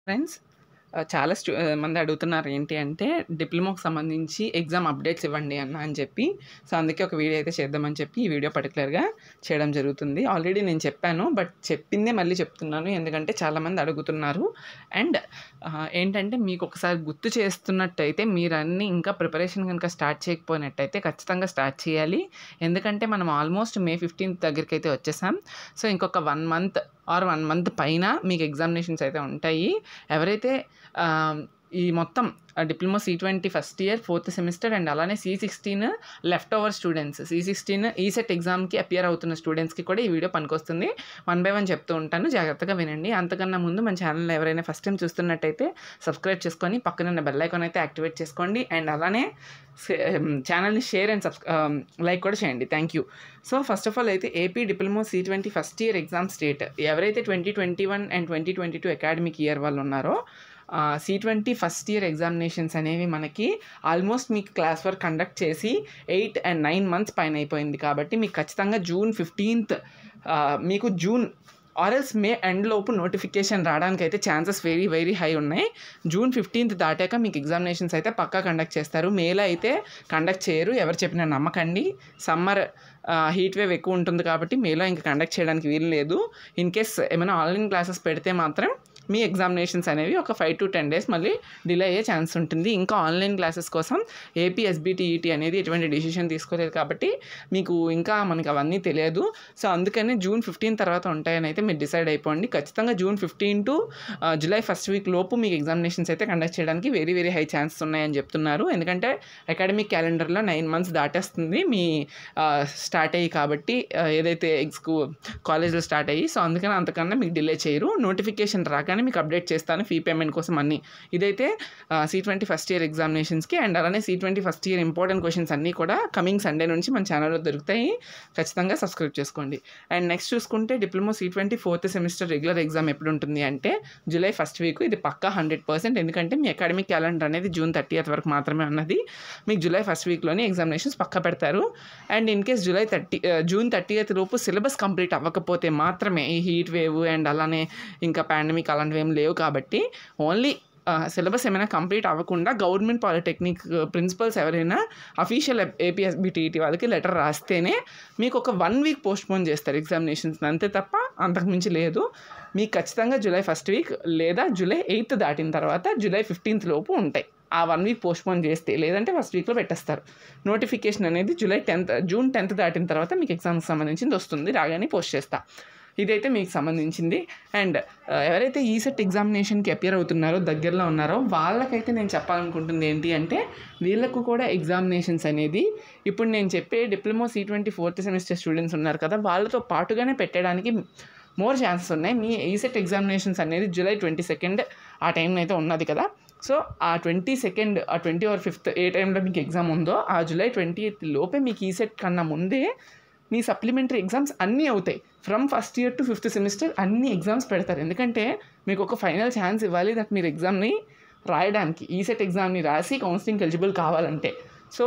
Friends ఆహ్, చాలా స్టూ ఆహ్, మంది అడుగుతున్నారు ఏంటి అంటే డిప్లొమాకి సంబంధించి ఎగ్జామ్ అప్డేట్స్ ఇవ్వండి అన్న అని చెప్పి. సో, అందుకే ఒక వీడియో అయితే చేద్దామని చెప్పి ఈ వీడియో పర్టిక్యులర్‌గా చేయడం జరుగుతుంది. ఆల్రెడీ నేను చెప్పాను. బట్ చెప్పిందే మళ్ళీ చెప్తున్నాను. ఎందుకంటే చాలామంది అడుగుతున్నారు. అండ్ ఆహ్, ఏంటంటే మీకు ఒకసారి గుర్తు చేస్తున్నట్టయితే మీరన్నీ ఇంకా ప్రిపరేషన్ గనుక స్టార్ట్ చేయకపోయినట్టయితే ఖచ్చితంగా స్టార్ట్ చేయాలి. ఎందుకంటే మనం ఆల్మోస్ట్ మే 15థ్ దగ్గరికైతే వచ్చేసాం. సో, ఇంకొక 1 మంత్ ఆర్ 1 మంత్ పైన మీకు ఎగ్జామినేషన్స్ అయితే ఉంటాయి. ఎవరైతే ఆహ్, ఈ మొత్తం ఆహ్, డిప్లొమా సి-20 first year, fourth semester and అలానే సి-16 లెఫ్ట్ ఓవర్ స్టూడెంట్స్ సి-16 ఈసెట్ ఎగ్జామ్‌కి అపియర్ అవుతున్న స్టూడెంట్స్‌కి కూడా ఈ వీడియో పనికొస్తుంది. వన్ బై వన్ చెప్తూ ఉంటాను. జాగ్రత్తగా వినండి. అంతకన్నా ముందు మన ఛానెల్‌ని ఎవరైనా ఫస్ట్ టైమ్ చూస్తున్నట్టయితే సబ్స్క్రైబ్ చేసుకొని పక్కనున్న బెల్ ఐకాన్ అయితే యాక్టివేట్ చేసుకోండి. అండ్ అలానే సే ఛానెల్‌ని share and subs ah, like కూడా చేయండి. Thank you. So, first of all అయితే ఏపీ డిప్లొమా సి-20 ఫస్ట్ ఇయర్ ఎగ్జామ్ స్టేట్ ఎవరైతే 2021 అండ్ 2022 అకాడమిక్ ఇయర్ వాళ్ళు ఉన్నారో ఆహ్, సి-20 ఫస్ట్ ఇయర్ ఎగ్జామినేషన్స్ అనేవి మనకి ఆల్మోస్ట్ మీకు క్లాస్ వర్క్ కండక్ట్ చేసి 8 అండ్ 9 మంత్స్ పైన అయిపోయింది. కాబట్టి మీకు ఖచ్చితంగా జూన్ 15థ్ ఆహ్, మీకు June or else May end లోపు నోటిఫికేషన్ రావడానికైతే ఛాన్సెస్ వెరీ వెరీ హై ఉన్నాయి. జూన్ 15థ్ దాటాక మీకు ఎగ్జామినేషన్స్ అయితే పక్కా కండక్ట్ చేస్తారు. మేలో అయితే కండక్ట్ చేయరు. ఎవరు చెప్పినా నమ్మకండి. సమ్మర్ ఆహ్, హీట్ వేవ్ ఎక్కువ ఉంటుంది కాబట్టి మేలో ఇంక కండక్ట్ చేయడానికి వీలు లేదు. ఇన్ కేస్ ఏమైనా ఆన్‌లైన్ క్లాసెస్ పెడితే మాత్రం మీ ఎగ్జామినేషన్స్ అనేవి ఒక 5-10 డేస్ మళ్ళీ డిలే అయ్యే ఛాన్స్ ఉంటుంది. ఇంకా ఆన్‌లైన్ క్లాసెస్ కోసం ఏపీ ఎస్‌బిటిఈటీ అనేది ఎటువంటి డెసిషన్ తీసుకోలేదు కాబట్టి మీకు ఇంకా మనకి అవన్నీ తెలియదు. సో, అందుకని జూన్ 15 తర్వాత ఉంటాయని అయితే మీరు డిసైడ్ అయిపోండి. ఖచ్చితంగా June 15 to ah, July first week లోపు మీకు ఎగ్జామినేషన్స్ అయితే కండక్ట్ చేయడానికి వెరీ వెరీ హై ఛాన్సెస్ ఉన్నాయని చెప్తున్నారు. ఎందుకంటే అకాడమిక్ క్యాలెండర్‌లో 9 మంత్స్ దాటేస్తుంది మీ ఆహ్, స్టార్ట్ అయ్యి కాబట్టి ఆహ్, ఏదైతే ఎగ్స్‌కు కాలేజ్‌లో స్టార్ట్ అయ్యి సో, అందుకని అంతకన్నా మీకు డిలే చేయరు. నోటిఫికేషన్ రాగానే మీకు అప్డేట్ చేస్తాను ఫీ పేమెంట్ కోసం అన్నీ. ఇదైతే ఆహ్, సి-20 ఫస్ట్ ఇయర్ ఎగ్జామినేషన్స్‌కి అండ్ అలానే సి-20 ఫస్ట్ ఇయర్ ఇంపార్టెంట్ క్వెషన్స్ అన్నీ కూడా కమింగ్ సండే నుంచి మన ఛానెల్‌లో దొరుకుతాయి. ఖచ్చితంగా సబ్స్క్రైబ్ చేసుకోండి. అండ్ నెక్స్ట్ చూసుకుంటే డిప్లొమా సి-20 ఫోర్త్ సెమిస్టర్ రెగ్యులర్ ఎగ్జామ్ ఎప్పుడుంటుంది అంటే జులై ఫస్ట్ వీక్ ఇది పక్కా 100% ఎందుకంటే మీ అకాడమిక్ క్యాలెండర్ అనేది జూన్ 30థ్ వరకు మాత్రమే ఉన్నది. మీకు జులై ఫస్ట్ వీక్‌లోనే ఎగ్జామినేషన్స్ పక్కా పెడతారు. అండ్ ఇన్ కేస్ జులై 30 ఆహ్, జూన్ 30థ్ లోపు సిలబస్ కంప్లీట్ అవ్వకపోతే మాత్రమే ఈ హీట్ వేవ్ అండ్ అలానే ఇంకా పాండమిక్ అలాంటివి ఏమి లేవు కాబట్టి ఓన్లీ ఆహ్, సిలబస్ ఏమైనా కంప్లీట్ అవ్వకుండా గవర్నమెంట్ పాలిటెక్నిక్ ప్రిన్సిపల్స్ ఎవరైనా అఫీషియల్ ఏపీ ఎస్‌బిటిఈటీ వాళ్ళకి లెటర్ రాస్తేనే మీకు ఒక 1 వీక్ పోస్ట్‌పోన్ చేస్తారు ఎగ్జామినేషన్స్‌ని అంతే తప్ప అంతకు మించి లేదు. మీకు ఖచ్చితంగా జులై ఫస్ట్ వీక్ లేదా జులై 8థ్ దాటిన తర్వాత జులై 15థ్ లోపు ఉంటాయి. ఆ 1 వీక్ పోస్ట్‌పోన్ చేస్తే లేదంటే ఫస్ట్ వీక్‌లో పెట్టేస్తారు. నోటిఫికేషన్ అనేది జులై 10థ్ జూన్ 10థ్ దాటిన తర్వాత మీకు ఎగ్జామ్స్‌కి సంబంధించింది వస్తుంది. రాగానే పోస్ట్ చేస్తా. ఇదైతే మీకు సంబంధించింది. అండ్ ఆహ్, ఎవరైతే ఈసెట్ ఎగ్జామినేషన్‌కి అపియర్ అవుతున్నారో దగ్గరలో ఉన్నారో వాళ్ళకైతే నేను చెప్పాలనుకుంటుంది ఏంటి అంటే వీళ్ళకు కూడా ఎగ్జామినేషన్స్ అనేది ఇప్పుడు నేను చెప్పే డిప్లొమా సి-20 ఫోర్త్ సెమిస్టర్ స్టూడెంట్స్ ఉన్నారు కదా! వాళ్ళతో పాటుగానే పెట్టడానికి మోర్ ఛాన్సెస్ ఉన్నాయి. మీ ఈసెట్ ఎగ్జామినేషన్స్ అనేది జులై 22 ఆ టైంలో అయితే ఉన్నది కదా! సో, ఆ 22 ఆ 20 ఆర్ 5థ్ ఏ టైంలో మీకు ఎగ్జామ్ ఉందో ఆ జులై 20థ్ లోపే మీకు ఈసెట్ కన్నా ముందే మీ సప్లిమెంటరీ ఎగ్జామ్స్ అన్నీ అవుతాయి. From first year to fifth semester అన్ని ఎగ్జామ్స్ పెడతారు. ఎందుకంటే మీకు ఒక ఫైనల్ ఛాన్స్ ఇవ్వాలి దట్ మీరు ఎగ్జామ్‌ని రాయడానికి. ఈసెట్ ఎగ్జామ్‌ని రాసి కౌన్సెలింగ్‌కి ఎలిజిబుల్ కావాలంటే. So,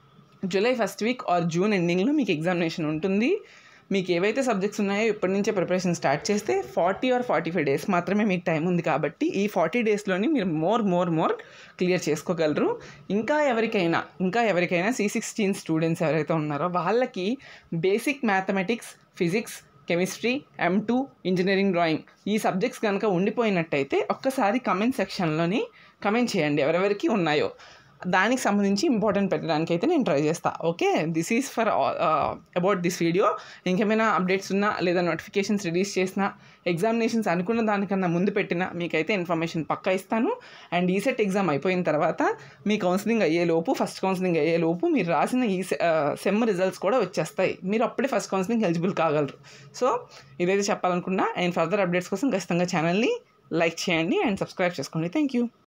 July first week or June ఎండింగ్‌లో మీకు ఎగ్జామినేషన్ ఉంటుంది. మీకు ఏవైతే సబ్జెక్ట్స్ ఉన్నాయో ఇప్పటి నుంచే ప్రిపరేషన్ స్టార్ట్ చేస్తే 40 ఆర్ 45 డేస్ మాత్రమే మీకు టైం ఉంది కాబట్టి ఈ 40 డేస్‌లోని మీరు మోర్ మోర్ మోర్ క్లియర్ చేసుకోగలరు. ఇంకా ఎవరికైనా ఇంకా ఎవరికైనా సి-16 స్టూడెంట్స్ ఎవరైతే ఉన్నారో వాళ్ళకి బేసిక్ మ్యాథమెటిక్స్, ఫిజిక్స్, కెమిస్ట్రీ, ఎం2, ఇంజినీరింగ్ డ్రాయింగ్ ఈ సబ్జెక్ట్స్ గనుక ఉండిపోయినట్టయితే ఒక్కసారి కామెంట్ సెక్షన్‌లోని కామెంట్ చేయండి ఎవరెవరికి ఉన్నాయో. దానికి సంబంధించి ఇంపార్టెంట్ పెట్టడానికైతే నేను ట్రై చేస్తా. Okay. This is for ah, about this video. ఇంకేమైనా అప్డేట్స్ ఉన్నా లేదా నోటిఫికేషన్స్ రిలీజ్ చేసినా ఎగ్జామినేషన్స్ అనుకున్న దానికన్నా ముందు పెట్టినా మీకైతే ఇన్ఫర్మేషన్ పక్కా ఇస్తాను. అండ్ ఈసెట్ ఎగ్జామ్ అయిపోయిన తర్వాత మీ కౌన్సెలింగ్ అయ్యేలోపు ఫస్ట్ కౌన్సెలింగ్ అయ్యేలోపు మీరు రాసిన ఈ సె ఆహ్, సెమ్ రిజల్ట్స్ కూడా వచ్చేస్తాయి. మీరు అప్పుడే ఫస్ట్ కౌన్సెలింగ్‌కి ఎలిజిబుల్ కాగలరు. సో, ఇదైతే చెప్పాలనుకున్నా. అండ్ ఫర్దర్ అప్డేట్స్ కోసం ఖచ్చితంగా ఛానెల్‌ని లైక్ చేయండి అండ్ సబ్స్క్రైబ్ చేసుకోండి. Thank you.